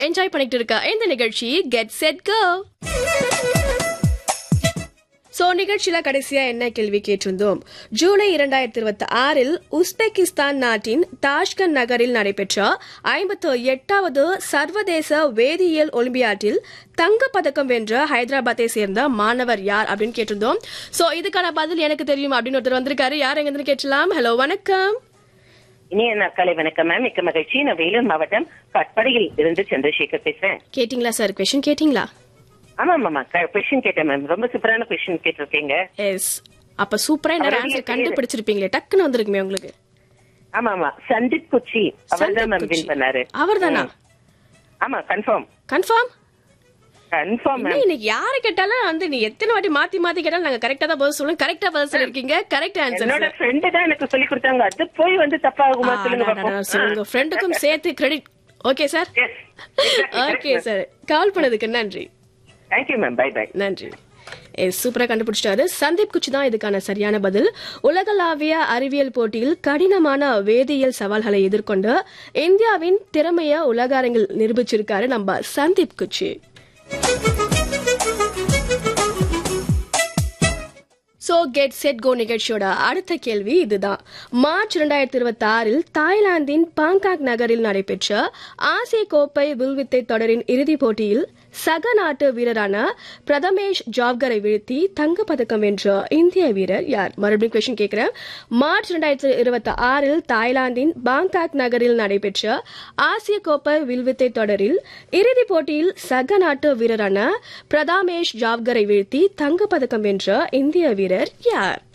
Enjoy பண்ணிட்டு இருக்க இந்த நிகழ்ச்சி கெட் செட் கோ சோ நிகழ்ச்சியில கடைசியா என்ன கேள்வி கேட்டிருந்தோம் ஜூலை இரண்டாயிரத்தி இருபத்தி ஆறில் உஸ்பெகிஸ்தான் நாட்டின் தாஷ்கண்ட் நகரில் நடைபெற்ற ஐம்பத்து எட்டாவது சர்வதேச வேதியியல் ஒலிம்பியாட்டில் தங்கப் பதக்கம் வென்ற ஹைதராபாத்தை சேர்ந்த மாணவர் யார் அப்படின்னு கேட்டிருந்தோம் சோ இதுக்கான பதில் எனக்கு தெரியும் அப்படின்னு ஒருத்தர் வந்திருக்காரு யார் எங்க கேட்டலாம் ஹலோ வணக்கம் இனிய நாட்காலை வணக்கம் மேம் மிக்க மகிழ்ச்சி நான் வேலூர் மாவட்டம் கட்படையில் இருந்து சந்திரசேகர் பேசுறேன் கேட்டிங்களா சார் கொஸ்டின் கேட்டிங்களா ஆமா ஆமா கொஸ்டின் கேட்டேன் மேம் ரொம்ப சூப்பரான கொஸ்டின் கேட்டிருக்கீங்க எஸ் அப்ப சூப்பரா என்ன அவருடைய ஆன்சர் பேரு. கண்டுபிடிச்சிருப்பீங்களே டக்குன்னு வந்திருக்குமே உங்களுக்கு ஆமா ஆமா சந்தீப் குச்சி அவர் தான் மேம் சந்தீப் வின் பண்ணாரு அவர்தானா ஆமா கன்ஃபார்ம் கன்ஃபார்ம் கன்ஃபார்ம் என்ன மேம் இன்னைக்கு யாரை கேட்டாலும் வந்து நீ எத்தனை வாட்டி மாத்தி மாத்தி கேட்டாலும் நாங்க கரெக்டா தான் பதில் சொல்லுவோம் கரெக்டா பதில் சொல்லிருக்கீங்க கரெக்ட் என்னோட ஆன்சர் ஃப்ரெண்டு தான் எனக்கு சொல்லி கொடுத்தாங்க அது போய் வந்து தப்பாகுமா சொல்லுங்க பாப்போம் உங்க ஃப்ரெண்டுக்கும் சேர்த்து credit okay sir okay sir call பண்ணதுக்கு நன்றி தேங்க்யூ மேம் பை பை நன்றி எஸ் சூப்பரா கண்டுபிடிச்சிட்டாரு சந்தீப் குச்சி தான் இதுக்கான சரியான பதில் உலகளாவிய அறிவியல் போட்டியில் கடினமான வேதியியல் சவால்களை எதிர்கொண்டு இந்தியாவின் திறமைய உலக அரங்கில் நிரூபிச்சிருக்காரு நம்ம சந்தீப் குச்சி சோ கெட் செட் கோ நிகழ்ச்சியோட அடுத்த கேள்வி இதுதான் மார்ச் இரண்டாயிரத்தி இருபத்தி ஆறில் தாய்லாந்தின் பாங்காக் நகரில் நடைபெற்ற ஆசிய கோப்பை வில்வித்தை தொடரின் இறுதிப் போட்டியில் சக நாட்டு வீரரான பிரதமேஷ் ஜாவ்கரை வீழ்த்தி தங்கப்பதக்கம் வென்ற இந்திய வீரர் யார் மறுபடியும் கொஸ்டின் கேட்கிறேன் மார்ச் இரண்டாயிரத்தி இருபத்தி ஆறில் தாய்லாந்தின் பாங்காக் நகரில் நடைபெற்ற ஆசிய கோப்பை வில்வித்தை தொடரில் இறுதிப் போட்டியில் சக நாட்டு வீரரான பிரதாமேஷ் ஜாவ்கரை வீழ்த்தி தங்கப்பதக்கம் வென்ற இந்திய வீரர் யார்